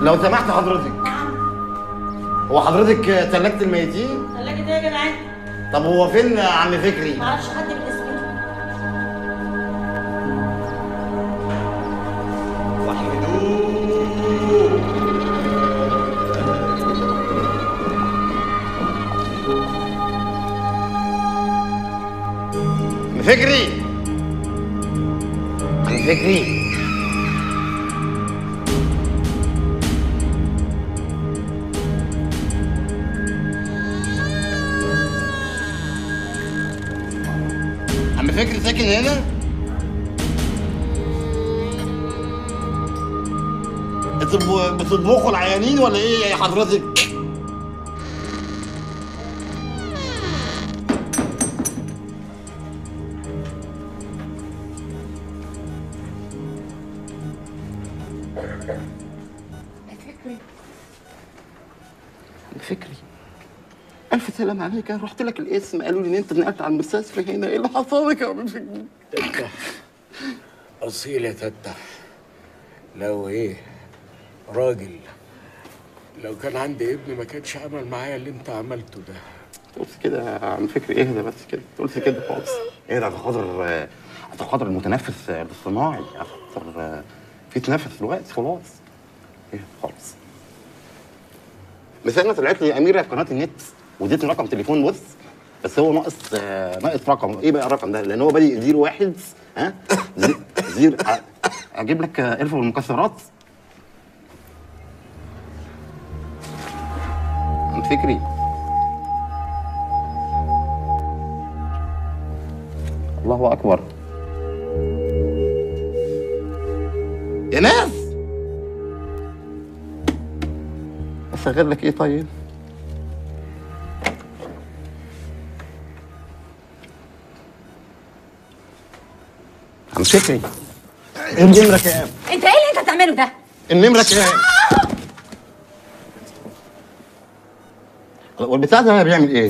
لو سمحت حضرتك هو حضرتك ثلاجة الميتين؟ ثلاجة ايه يا جدعان؟ طب هو فين عم فكري؟ معرفش حد بالاسم ده عم فكري عم فكري عم فكري ساكن هنا؟ انتوا بتطبخوا العيانين ولا ايه يا حضرتك؟ عم فكري ألف سلام عليك أنا رحت لك الاسم قالوا لي إن أنت نقلت على المستشفى هنا إيه اللي حصل لك يا عم فكري؟ تتة أصيل يا تتة لو إيه راجل لو كان عندي ابن ما كانش عمل معايا اللي أنت عملته ده تقولش كده يا عم فكري اهدى بس كده تقولش كده خالص اهدى عشان خاطر عشان خاطر المتنفس الاصطناعي عشان خاطر في تنفس دلوقتي خلاص اهدى خالص بس انا طلعت لي اميره في قناه النت واديتني رقم تليفون بص بس هو ناقص آه، ناقص رقم ايه بقى الرقم ده لان هو بادئ زيرو واحد ها زي- زيرو ه- اجيب لك آه، قرفه والمكسرات عم فكري الله اكبر يا ناس اشغل لك ايه طيب عم فكري النمرة كام؟ انت ايه اللي انت بتعمله ده؟ النمرة كام؟ والبتاع ده بيعمل ايه؟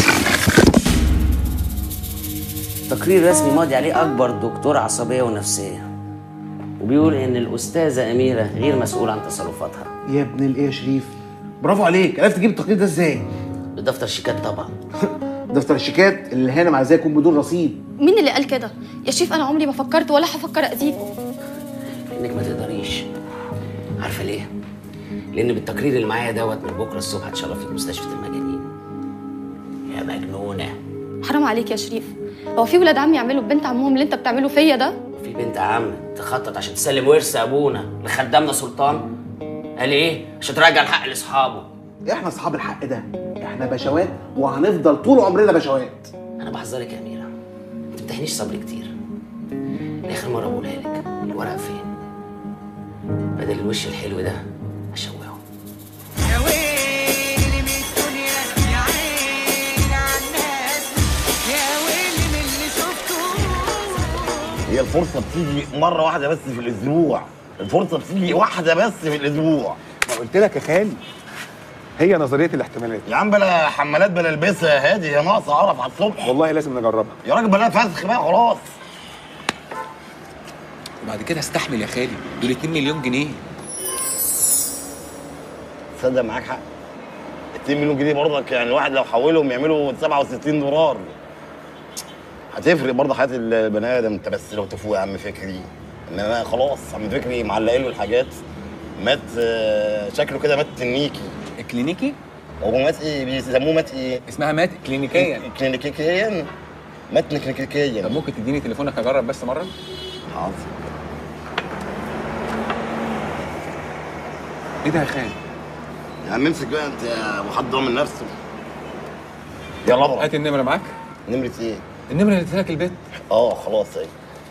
تقرير رسمي ماضي عليه اكبر دكتور عصبيه ونفسيه وبيقول ان الاستاذه اميره غير مسؤوله عن تصرفاتها يا ابن الايه يا شريف برافو عليك عرفت تجيب التقرير ده ازاي بدفتر شيكات طبعا دفتر الشيكات اللي هانم عايزاه يكون بدون رصيد مين اللي قال كده؟ يا شريف انا عمري ما فكرت ولا هفكر اذيكوا انك ما تقدريش عارفه ليه لان بالتقرير اللي معايا دوت من بكره الصبح هتشرفي في مستشفى المجانين يا مجنونه حرام عليك يا شريف هو في ولاد عمي يعملوا بنت عمهم اللي انت بتعمله فيا ده؟ في بنت عم تخطط عشان تسلم ورث ابونا لخدامنا سلطان قال ايه عشان ترجع الحق لاصحابه احنا اصحاب الحق ده احنا بشوات وهنفضل طول عمرنا بشوات انا بحذرك يا اميره ما تمتحنيش صبري كتير اخر مره بقولها لك الورق فين بدل الوش الحلو ده اشوهه يا ويلي من الدنيا يا عيني على الناس يا ويلي من اللي شفته هي الفرصة بتيجي مرة واحدة بس في الأسبوع الفرصة بتيجي واحدة بس في الأسبوع ما قلت لك يا خالي هي نظريه الاحتمالات يا عم بلا حمالات بلا البسها يا هادي هي ناقصة قرف على الصبح والله لازم نجربها يا راجل بلا فسخ بقى خلاص وبعد كده استحمل يا خالي دول 2 مليون جنيه تصدق معاك حق 2 مليون جنيه برضك يعني الواحد لو حولهم يعملوا 67 دولار هتفرق برضه حياه البني ادم انت بس لو تفوق يا عم فكري انما خلاص عم فكري معلقين له الحاجات مات آه، شكله كده مات تنيكي كلينيكي هو مات ايه بيسموه مات ايه؟ اسمها مات كلينيكيا كلينيكيا مات طب كلينيكيا ممكن تديني تليفونك اجرب بس مره حاضر ايه ده يا خالي يا عم امسك بقى انت يا ابو حد ضامن نفسه يلا بقى هات النمره معاك نمرة ايه؟ النمره اللي اديتها لك البيت اه خلاص اهي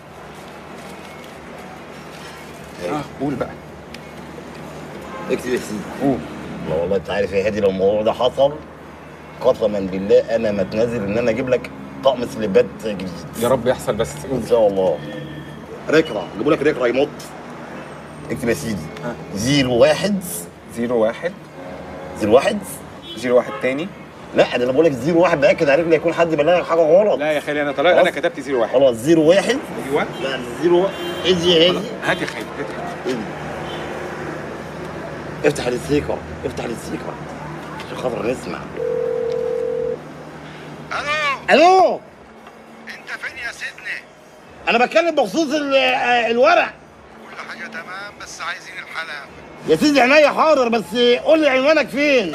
اه قول بقى اكتب يا سيدي قول لا والله انت عارف يا هادي لو الموضوع ده حصل قسما بالله انا ما اتنازل ان انا اجيب لك طقم سليبات جديد يا رب يحصل بس ان شاء الله ركرة جيبوا لك ركرة يمط اكتب يا سيدي ها. زيرو واحد زيرو واحد زيرو واحد زيرو واحد تاني لا ده انا بقول لك زيرو واحد باكد عليك لا يكون حد بلغك حاجه غلط لا يا خالي انا طلع انا خلاص. كتبت زيرو واحد خلاص زيرو واحد ايوه لا زيرو واحد ايه دي يا هادي هات يا خالي هات يا خالي. ايه دي؟ افتح السبيكر افتح السبيكر عشان خاطر نسمع الو الو انت فين يا سيدني انا بتكلم بخصوص ال- آه، الورق كل حاجه تمام بس عايزين الحلاوه يا سيدي عينيا حاضر بس قول لي عنوانك فين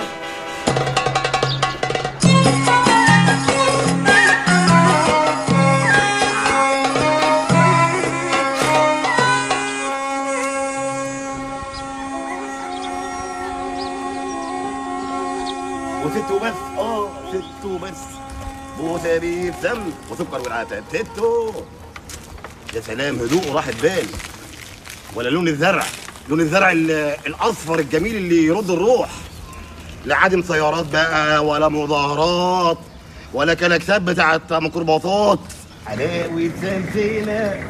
وست وبس اه ست وبس بوسه بيبسم وسكر والعتاب ستو يا سلام هدوء وراحة بال ولا لون الزرع لون الزرع ال- الاصفر الجميل اللي يرد الروح لا عادم سيارات بقى ولا مظاهرات ولا كلاكسات بتاعت ميكروباصات حلاوة سمسينة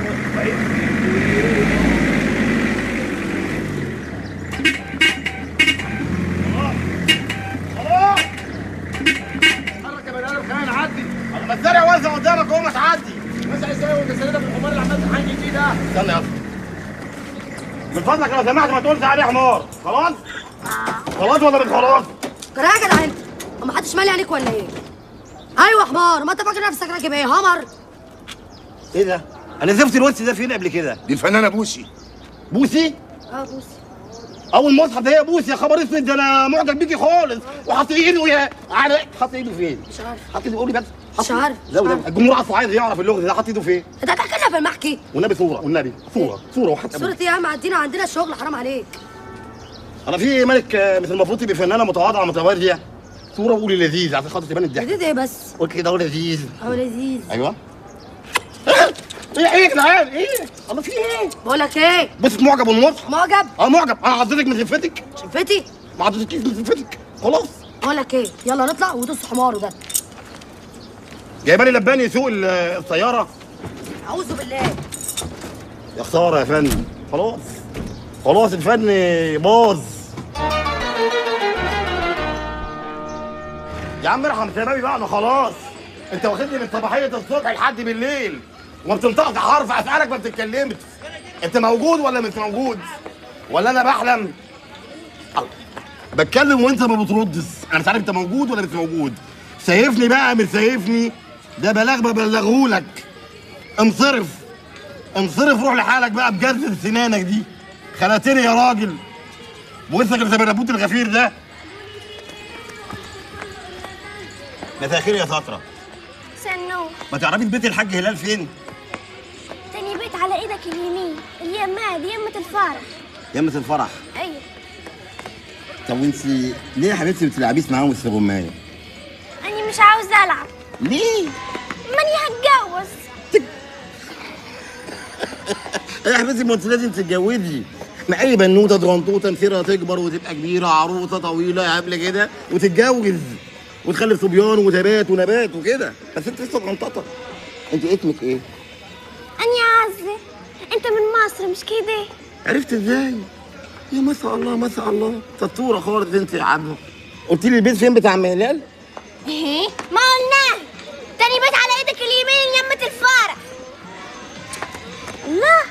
حرك يا بني ادم كمان عدي ما الزرع واسع قدامك اهو ما تعدي واسع ازاي وانت سيدة في الحمار اللي عمال تحني فيه ده استنى يا اسطى من فضلك لو سمحت ما تقولش عليه حمار خلاص خلاص ولا مش خلاص ترى يا جدع انت ما حدش مالي عليك ولا ايه ايوه حمار ما انت فاكر نفسك راكب ايه همر ايه ده انا زفت الوش ده فين قبل كده دي الفنانه بوسي بوسي اه بص اول ما اصحى ده هي بوسي يا خبر اسود ده انا معجب بيكي خالص وحاطط ايده يا على حاطط ايده فين مش عارف حاطط ايده قولي بس مش عارف لا مش ولا عارف. الجمهور اصلا عايز يعرف اللغز ده حاطط ايده فين انت هتحكي في المحكي والنبي صوره والنبي صوره صوره وحتى صورة ايه يا عم عدينا عندنا الشغل حرام عليك انا في ملك آه، مثل المفروض تبقى فنانه متواضعه متواضعه صوره وقولي لذيذ عشان خاطر تبان الضحك جديد ايه بس قول كده هو لذيذ هو لذيذ ايوه ايه ايه يا جدعان ايه الله في ايه بقول لك ايه بص معجب والمصحف معجب اه معجب انا عضتك من زفتك شفتي ما عضتكيش من زفتك خلاص بقول لك ايه يلا نطلع ودوس حماره ده جايبه لي لباني يسوق ال- السياره اعوذ بالله يا خساره يا فندم خلاص خلاص الفن باظ يا عم ارحم شبابي بقى انا خلاص انت واخدني من صباحيه الصبح لحد بالليل وما بتنطقش حرف اسالك ما بتتكلمش انت موجود ولا مش موجود ولا انا بحلم الله. بتكلم وانت ما بتردش انا مش عارف انت موجود ولا مش موجود سايفني بقى مش سايفني ده بلاغ ببلغهولك انصرف انصرف روح لحالك بقى بجد سنانك دي خلقتني يا راجل وسك اللي زي النبوت الغفير ده مساء الخير يا سطرة سنو ما تعرفي البيت الحاج هلال فين؟ تاني بيت على ايدك اليمين اليمة دي يمة الفرح يمة الفرح ايوه طب وانت ليه يا حبيبتي ما بتلعبيش معاهم السغماية؟ انا مش عاوز العب ليه؟ ماني هتجوز يا حبيبتي ما انت لازم تتجوزي ما اي بنوته صغنطوطه مصيرها تكبر وتبقى كبيره عروسه طويله قبل كده وتتجوز وتخلف صبيان وتبات ونبات وكده بس انت لسه صغنططه انت اسمك ايه؟ انا عازة انت من مصر مش كده عرفت ازاي؟ يا ما شاء الله ما شاء الله سطوره خالص انت يا عبده قلت لي البيت فين بتاع ام هلال؟ ايه ما قلنا تاني بيت على ايدك اليمين يمة الفرح الله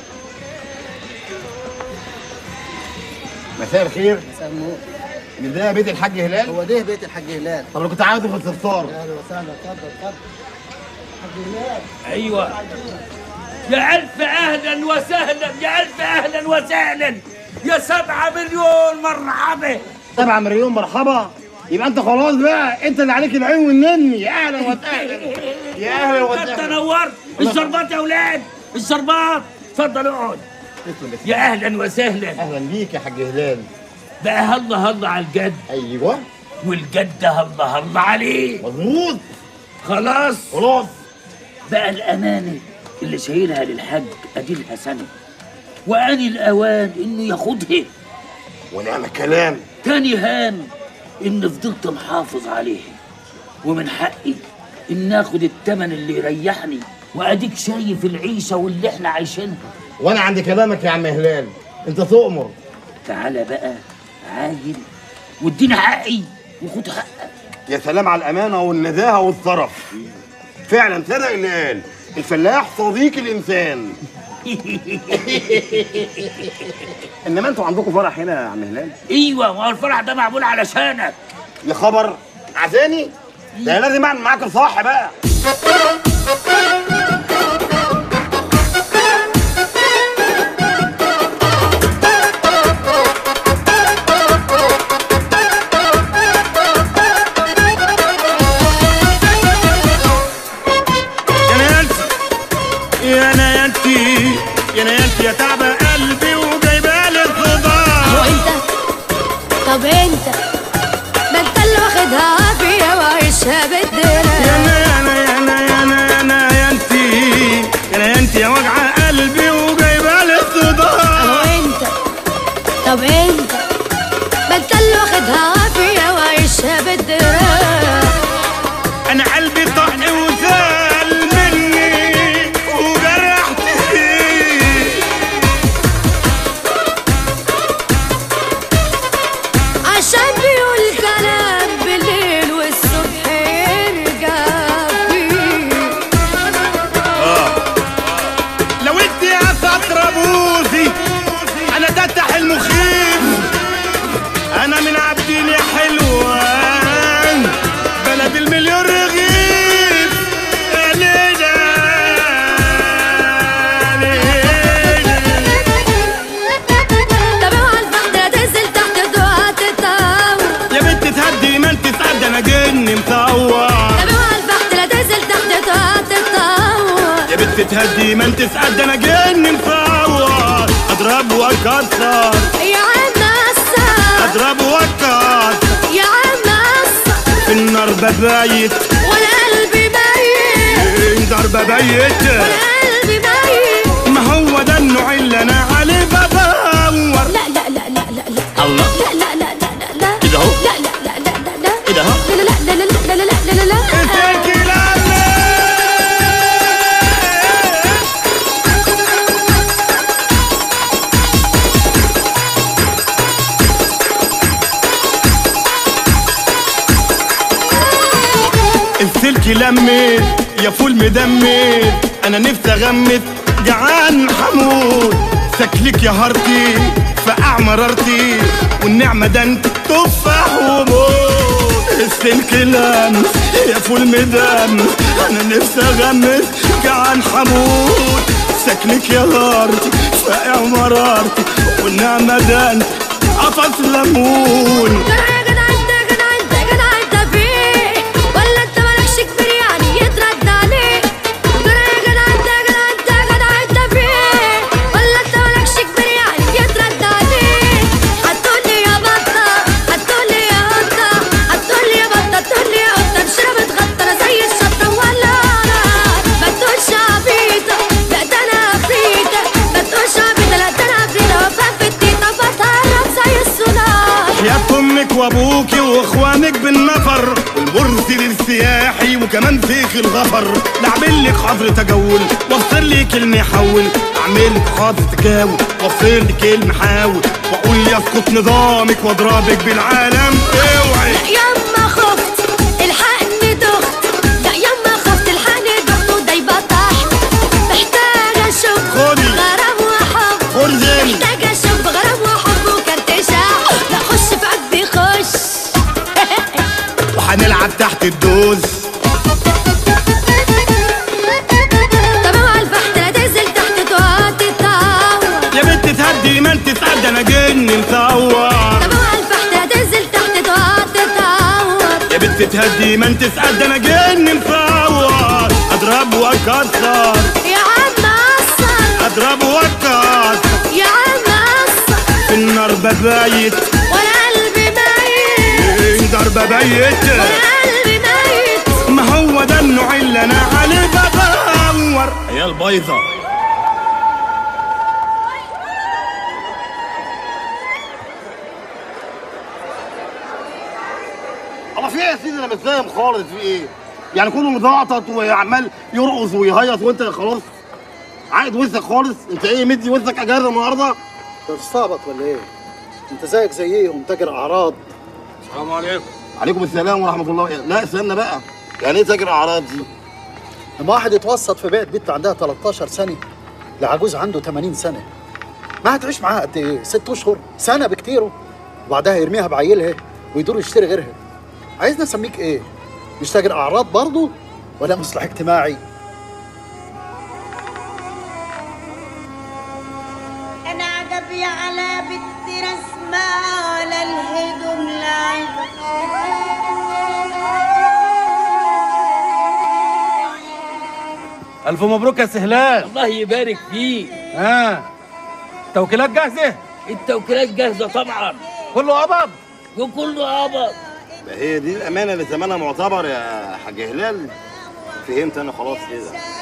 مساء الخير مساء النور مش ده بيت الحاج هلال؟ هو ده بيت الحاج هلال طب انا كنت عايزه في الاستفسار اهلا وسهلا اتفضل اتفضل حاج هلال ايوه يا الف اهلا وسهلا يا الف اهلا وسهلا يا سبعة مليون مرحبا سبعة مليون مرحبا يبقى انت خلاص بقى انت اللي عليك العين والنني يا اهلا وسهلا يا اهلا انت وسهلا نورت الشربات يا اولاد الشربات اتفضل اقعد يا اهلا وسهلا اهلا بيك يا حاج هلال بقى هلا هلا على الجد ايوه والجد هلا هلا عليه مظبوط خلاص خلاص بقى الامانه اللي شايلها للحاج اديلها سنه واني الاوان انه ياخدها ونعم الكلام تاني هان ان فضلت محافظ عليه ومن حقي ان اخد التمن اللي يريحني واديك شايف العيشه واللي احنا عايشينها وانا عند كلامك يا عم هلال انت تؤمر تعالى بقى عاجل واديني حقي وخد حقك يا سلام على الامانه والنزاهه والصرف فعلا صدق اللي قال الفلاح صديق الانسان انما انتوا عندكم فرح هنا يا عم هلال ايوه ما هو الفرح ده معمول علشانك يا خبر عزاني ده أنا لازم اعمل معاك الصح بقى يا نيالتي يا نيالتي يا نيالتي يا تعبة قلبي وجايبة لي الخضار هو انت طب انت ما انت اللي واخدها عافية وعايشها يا بالدنيا انا يا انا يا انا يا انا يا انا يا انتي يا انا يا انتي يا وجع قلبي وجايبة لي هو الصداع انت طب انت ما انت اللي واخدها عافية وعايشها بالدنيا انا قلبي طق وزال مني وجرحتني عشان بيقول كلام بالليل والصبح يرجع فيه لو انت يا سطر بوزي انا تفتح المخيف انا من عابدين يا حلوان بلد المليون رغيف يا ليلى طب اوعى البحر تنزل تحت دعاء تتعود يا بنت تهدي ما انت سعد انا جن مصور طب اوعى البحر تنزل تحت دعاء تتعود يا بنت تهدي ما انت سعد انا جن مصور اضرب واكسر يا عم عسى اضرب واكسر يا عم عسى في النار ببايت وانا قلبي ميت ضربة بيت قلبي ميت ما هو ده النوع اللي انا عليه بدور لا لا لا لا لا لا الله لا لا لا لا لا لا كده اهو لا لا لا لا لا لا كده اهو لا لا لا لا لا لا لا لا لا لا السلك لمت يا فول مدمر انا نفسي اغمس جعان حمود شكلك يا هارتي فقع مرارتي والنعمة ده انت تفاح وموت السلك لمس يا فول مدمر انا نفسي اغمس جعان حمود شكلك يا هارتي فقع مرارتي والنعمة ده انت قفص ليمون جدع يا جدع انت يا جدع انت يا جدع انت فين ولا انت مالكش كبير يعني يترد عليك جدع يا جدع انت يا جدع انت يا جدع انت فين ولا انت مالكش كبير يعني يترد عليك هتقولي يا بطة هتقولي يا قطة هتقولي يا بطة هتقولي يا قطة مشيرة بتغطى انا زي الشطة ولا انا ما تقولش عبيطة لا ده انا عفريتة ما تقولش عبيطة لا ده انا عفريتة وافهم في التيتا بتهرب زي السونار يا امك وابوكي واخوانك بالنفر والمرسل السياحي وكمان فيك الغفر لعمل لك حظر تجول وافصل لي كلمه حول اعمل لك حظر تجاول وافصل لي كلمه حاول واقول يسقط نظامك واضربك بالعالم اوعي لا يما خفت الحقني دخت لا يما خفت الحقني دخت ودايبة تحت محتاجة اشوف خدي. غرام وحب خدي. محتاجة اشوف غرام وحب وكارت شعب لا خش في قلبي خش وهنلعب تحت الدوز طب اوعى البحت لا تنزل تحت تقعد تتعور يا بنت تهدي ما انت سعد انا جن مصور طب اوعى البحت لا تنزل تحت تقعد تتعور يا بنت تهدي ما انت سعد انا جن مصور اضرب واكسر يا عم عصر اضرب واكسر يا عم عصر في النار ببايت وانا قلبي ميت ضربة بيت قلبي ميت ما هو ده النوع اللي انا عليه بدور يا البيضة الله في ايه يا سيدي انا مش فاهم خالص في ايه يعني كله مزعطط وعمال يرقص ويهيص وانت خلاص عايد وسك خالص انت ايه مدي وسك اجازه النهارده انت بتستعبط ولا ايه؟ انت زيك زيهم تاجر اعراض السلام عليكم عليكم السلام ورحمه الله لا استنى بقى يعني ايه تاجر اعراض دي لما واحد يتوسط في بيت بنت عندها 13 سنه لعجوز عنده 80 سنه ما هتعيش معاها قد ايه ست اشهر سنه بكتيره وبعدها يرميها بعيلها ويدور يشتري غيرها عايزني اسميك ايه مش تاجر اعراض برضه ولا مصلح اجتماعي انا عجبي على بنت رسمة على الهدوم ألف مبروك يا سهلان الله يبارك فيك ها توكيلات جاهزة التوكيلات جاهزة طبعا كله قبض وكله قبض ده هي دي الامانه اللي ثمنها معتبر يا حاج هلال فهمت انا خلاص كده